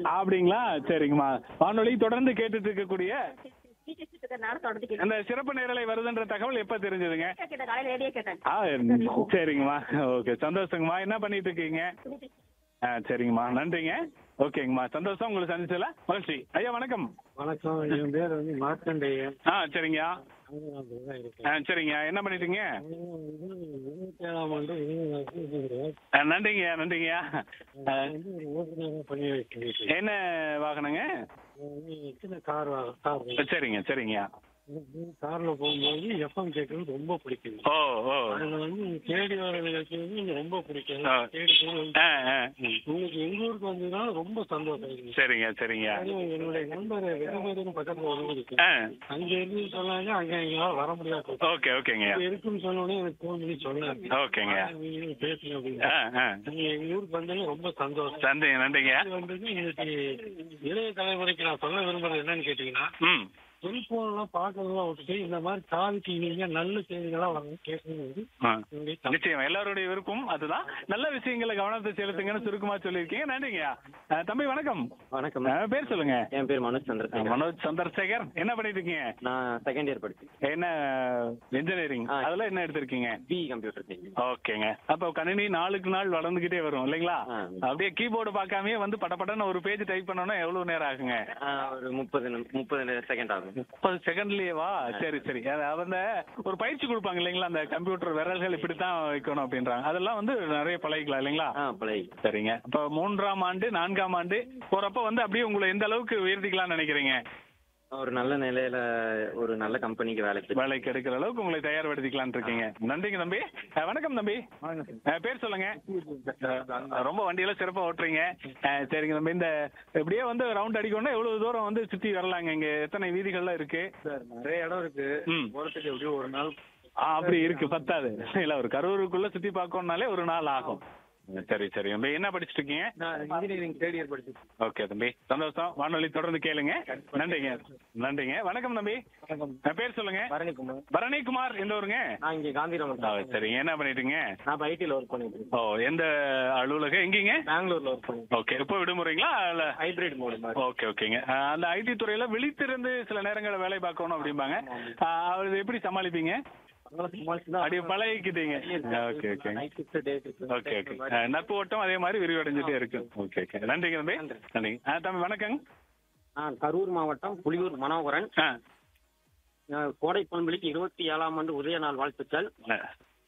அப்படிங்களா சரிங்கம்மா வானொலி தொடர்ந்து கேட்டுட்டு இருக்கக்கூடிய டீச்சர்ஸ் இருக்கிறதுனால தொடர்ந்து கேட்டேன் அந்த சிறப்பு நேரலை வருதுன்ற தகவல் எப்ப தெரிஞ்சதுங்க கேட்டேன் காலையில ரேடியோ கேட்டேன் ஆ சரிங்கம்மா ஓகே சந்தோஷங்கம்மா என்ன பண்ணிட்டு இருக்கீங்க ஆ சரிங்கம்மா நன்றிங்க ஓகேங்கம்மா சந்தோஷம் உங்களை சந்திச்சல மகிழ்ச்சி ஐயா வணக்கம் வணக்கம் என் பேர் வந்து மார்க்கண்டேயன் ஆ சரிங்க தான் இருக்கேன் ஆ சரிங்க என்ன பண்ணிட்டீங்க இருபத்தி ஏழாம் ஆண்டு இளைஞர்களுக்கு ஆ, நன்றிங்கய்யா நன்றிங்கய்யா ஆ, வந்து ஒரு ஓட்டுநராக பணி வைக்கிறேன் என்ன வாகனங்க சின்ன கார் கார் சரிங்க சரிங்கய்யா கார்ல போகும்போது எஃப்எம் கேட்கறது ரொம்ப பிடிக்கும் ஓ ஓ அதுல வந்து தேடி வர நிகழ்ச்சி வந்து எனக்கு ரொம்ப பிடிக்கும் ஆ. தேடி போய் ஆ ஆ ம். உங்களுக்கு எங்க ஊருக்கு வந்ததுனால ரொம்ப சந்தோஷம் இருக்கு சரிங்க சரிங்க அதுவும் என்னுடைய நண்பர் வெறும் பக்கத்துல ஒரு ஊர் இருக்கு ஆ அங்க இருந்து சொன்னாங்க அங்க எங்களால வர முடியாது ஓகே ஓகேங்கய்யா இங்க இருக்குன்னு சொன்ன உடனே எனக்கு ஃபோன் பண்ணி சொன்னாங்க ஓகேங்க. நீங்க பேசுங்க அப்படின்னு ஆ ஆ நீங்க எங்க ஊருக்கு வந்தீங்க ரொம்ப சந்தோஷம் நன்றிங்க நன்றிங்க இது வந்து இன்னைக்கு இளைய தலைமுறைக்கு நான் சொல்ல விரும்புறது என்னன்னு கேட்டீங்கன்னா ம் செல்போன் எல்லாம் பாக்குறதெல்லாம் விட்டுட்டு இந்த மாதிரி காது டிவிங்க நல்ல செய்திகளா வந்து கேட்கறது வந்து ஆ. என்னுடைய தப்பு. நிச்சயம் எல்லாருடைய விருப்பம் அதுதான் நல்ல விஷயங்களை கவனத்தை செலுத்துங்கன்னு சுருக்கமா சொல்லியிருக்கீங்க நன்றிங்கய்யா ஆ, தம்பி வணக்கம் வணக்கம் ஆ, பேர் சொல்லுங்க என் பேர் மனோஜ் சந்திரசேகர் மனோஜ் சந்திரசேகர் என்ன பண்ணிட்டு இருக்கீங்க நான் செகண்ட் இயர் படிச்சேன் என்ன இன்ஜினியரிங் ஆ. அதெல்லாம் என்ன எடுத்திருக்கீங்க பி கம்ப்யூட்டர் சயின்ஸ் ஓகேங்க அப்ப கணினி நாளுக்கு நாள் வளர்ந்துகிட்டே வரும் இல்லைங்களா ஆ. அப்படியே கீபோர்டு பார்க்காமயே வந்து படபடன்னு ஒரு பேஜ் டைப் பண்ணோம்னா எவ்வளவு நேரம் ஆகுங்க ஒரு முப்பது நிமி- முப்பது செகண்ட் ஆகும் முப்பது செகண்ட்லயேவா சரி சரி அது அந்த ஒரு பயிற்சி கொடுப்பாங்க இல்லைங்களா அந்த கம்ப்யூட்டர் விரல்கள் இப்படித்தான் வைக்கணும் அப்படின்றாங்க அதெல்லாம் வந்து நிறைய பழகிக்கலாம் இல்லைங்களா ஆ பழகி சரிங்க இப்ப மூன்றாம் ஆண்டு நான்காம் ஆண்டு போறப்ப வந்து அப்படியே உங்களை எந்த அளவுக்கு உயர்த்திக்கலாம்னு நினைக்கிறீங்க ஒரு நல்ல நிலையில ஒரு நல்ல கம்பெனிக்கு வேலைக்கு வேலைக்கு எடுக்கிற அளவுக்கு உங்களை தயார்படுத்திக்கலாம்னு இருக்கீங்க நன்றிங்க தம்பி அஹ், வணக்கம் தம்பி அஹ், பேர் சொல்லுங்க அஹ், ரொம்ப வண்டியெல்லாம் சிறப்பா ஓட்டுறீங்க அஹ், சரிங்க தம்பி இந்த இப்படியே வந்து ரவுண்ட் அடிக்கணும்னா எவ்வளவு தூரம் வந்து சுத்தி வரலாங்க இங்க எத்தனை வீதிகள்லாம் இருக்கு சார் நிறைய இடம் இருக்கு ம். போறதுக்கு எப்படியும் ஒரு நாள் ஆ, அப்படி இருக்கு பத்தாது இல்ல ஒரு கரூருக்குள்ள சுத்தி பார்க்கணும்னாலே ஒரு நாள் ஆகும் சரி சரி தம்பி என்ன படிச்சுட்டு இருக்கீங்க நான் இன்ஜினியரிங் தேர்ட் இயர் படிச்சிருக்கேன் ஓகே தம்பி சந்தோஷம் வானொலி தொடர்ந்து கேளுங்க நன்றிங்க நன்றிங்க வணக்கம் தம்பி அஹ், பேர் சொல்லுங்க பரணிக்குமார் பரணிக்குமார் எந்த ஊருங்க நான் இங்க காந்திராமன் ஆ, சரிங்க என்ன பண்ணிட்டீங்க நான் ஐடில ஒர்க் பண்ணிட்டு இருக்கேன் ஓ எந்த அலுவலகம் எங்கீங்க பெங்களூர்ல ஒர்க் பண்ணிட்டு ஓகே இப்போ விடுமுறைங்களா இல்ல ஹைபிரிட் மோடு மாதிரி ஓகே ஓகேங்க ஆ, அந்த ஐடி துறையில விழித்திருந்து சில நேரங்களில் வேலை பார்க்கணும் அப்படிம்பாங்க ஆ, அது எப்படி சமாளிப்பீங்க அதெல்லாம் சமாளிச்சு தான் அப்படியே பழகிக்கிட்டீங்க okay okay night shift day okay okay ஆ, நட்பு ஓட்டம் அதே மாதிரி விரிவடைஞ்சிட்டே இருக்கு ஓகே ஓகே நன்றிங்க தம்பி நன்றிங்க ஆ தம்பி வணக்கங்க நான் கரூர் மாவட்டம் புலியூர் மனோகரன் ஆ நான் கோடை பண்புலிக்கு இருபத்தி ஏழாம் ஆண்டு உதய நாள் வாழ்த்துக்கள் ஆ,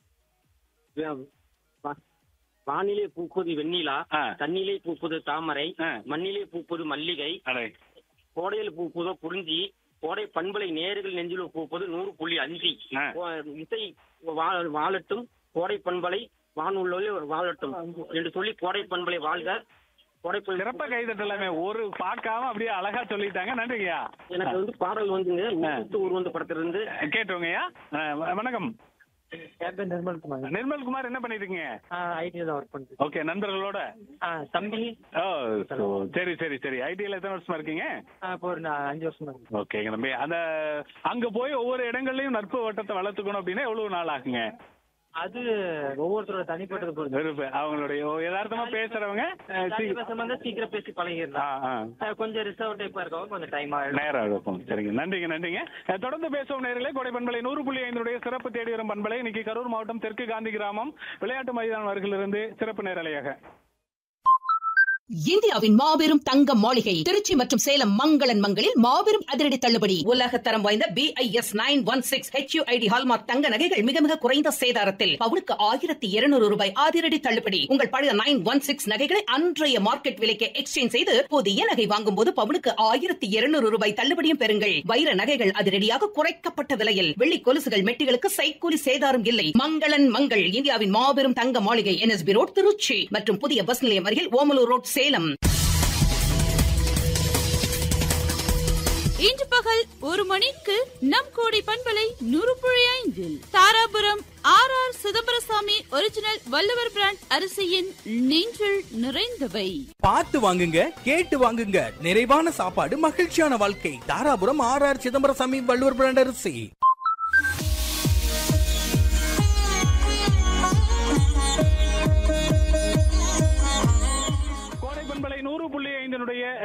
வா- வானிலே பூப்பது வெண்ணிலா ஆ. தண்ணிலே பூப்பது தாமரை ஆ. மண்ணிலே பூப்பது மல்லிகை அடே கோடையில் பூப்பதோ குறிஞ்சி கோடை பண்பலை நேர்கள் நெஞ்சில் பூப்பது நூறு புள்ளி அஞ்சு ஆ. கோ- இசை வா- வாழட்டும் கோடை பண்பலை வானுள்ளே வாழட்டும் என்று சொல்லி கோடை பண்பலை வாழ்க கோடை பண்பலை சிறப்பா கைதட்டலாமே ஒரு பார்க்காம அப்படியே அழகா சொல்லிட்டாங்க நன்றிங்கய்யா எனக்கு வந்து பாடல் வந்துங்க முத்து உருவந்த படத்திலிருந்து கேட்டுருங்கய்யா ஆ, வ- வணக்கம் என் பேர் நிர்மல் குமார் நிர்மல் குமார் என்ன பண்ணிட்டு இருக்கீங்க ஐடில ஒர்க் பண்ணிட்டு ஓகே நண்பர்களோட இருக்கேன் தம்பி ஓ so, சரி சரி சரி ஐடியில் எத்தனை வருஷமா இருக்கீங்க இப்போ ஒரு நான் அஞ்சு வருஷமா இருக்கு ஓகேங்க தம்பி அந்த அங்க போய் ஒவ்வொரு இடங்கள்லயும் நட்பு வட்டத்தை வளர்த்துக்கணும் அப்படின்னா எவ்வளவு நாள் ஆகுங்க அது ஒவ்வொருத்தரோட தனிப்பட்டது பொறுத்து வெறுப்பு அவங்களுடைய ஓ, யதார்த்தமா பேசுறவங்க அஹ், சீ- பேசும்போது சீக்கிரம் பேசி ஆ, பழகிடலாம் ஆ. அஹ் கொஞ்சம் ரிசர்வ் டைப்பா இருக்கவங்க கொஞ்சம் டைம் ஆகும் நேரம் இருக்கும் சரிங்க நன்றிங்க நன்றிங்க அஹ், தொடர்ந்து பேசுவோம் நேர்களே கொடை பண்பலை நூறு புள்ளி ஐந்துடைய சிறப்பு தேடி வரும் பண்பலை இன்னைக்கு கரூர் மாவட்டம் தெற்கு காந்தி கிராமம் விளையாட்டு மைதானம் அருகிலிருந்து சிறப்பு நேரலையாக இந்தியாவின் மாபெரும் தங்க மாளிகை திருச்சி மற்றும் சேலம் மங்களன் மங்களில் மாபெரும் அதிரடி தள்ளுபடி உலக தரம் வாய்ந்த B I S nine one six HUID hallmark தங்க நகைகள் மிக மிக குறைந்த சேதாரத்தில் பவுனுக்கு ஆயிரத்தி இருநூறு ரூபாய் அதிரடி தள்ளுபடி உங்கள் பழைய நைன் ஒன் சிக்ஸ் நகைகளை அன்றைய மார்க்கெட் விலைக்கு எக்ஸ்சேஞ்ச் செய்து புதிய நகை வாங்கும் போது பவுனுக்கு ஆயிரத்தி இருநூறு ரூபாய் தள்ளுபடியும் பெறுங்கள் வைர நகைகள் அதிரடியாக குறைக்கப்பட்ட விலையில் வெள்ளி கொலுசுகள் மெட்டிகளுக்கு சைக்கூலி சேதாரம் இல்லை மங்களன் மங்கள் இந்தியாவின் மாபெரும் தங்க மாளிகை என்எஸ்பி ரோட் திருச்சி மற்றும் புதிய பஸ் நிலையம் அருகில் ஓமலூர் ரோட் சேலம் இன்று பகல் ஒரு மணிக்கு நம் கோடை பண்பலை நூறு புள்ளி ஐந்தில் Dharapuram R R Chidambarasamy original Valluvar brand அரிசியின் நெஞ்சில் நிறைந்தவை பார்த்து வாங்குங்க கேட்டு வாங்குங்க நிறைவான சாப்பாடு மகிழ்ச்சியான வாழ்க்கை Dharapuram R R Chidambarasamy Valluvar brand அரிசி கோடை பண்பலை நூறு புள்ளி ஐந்தினுடைய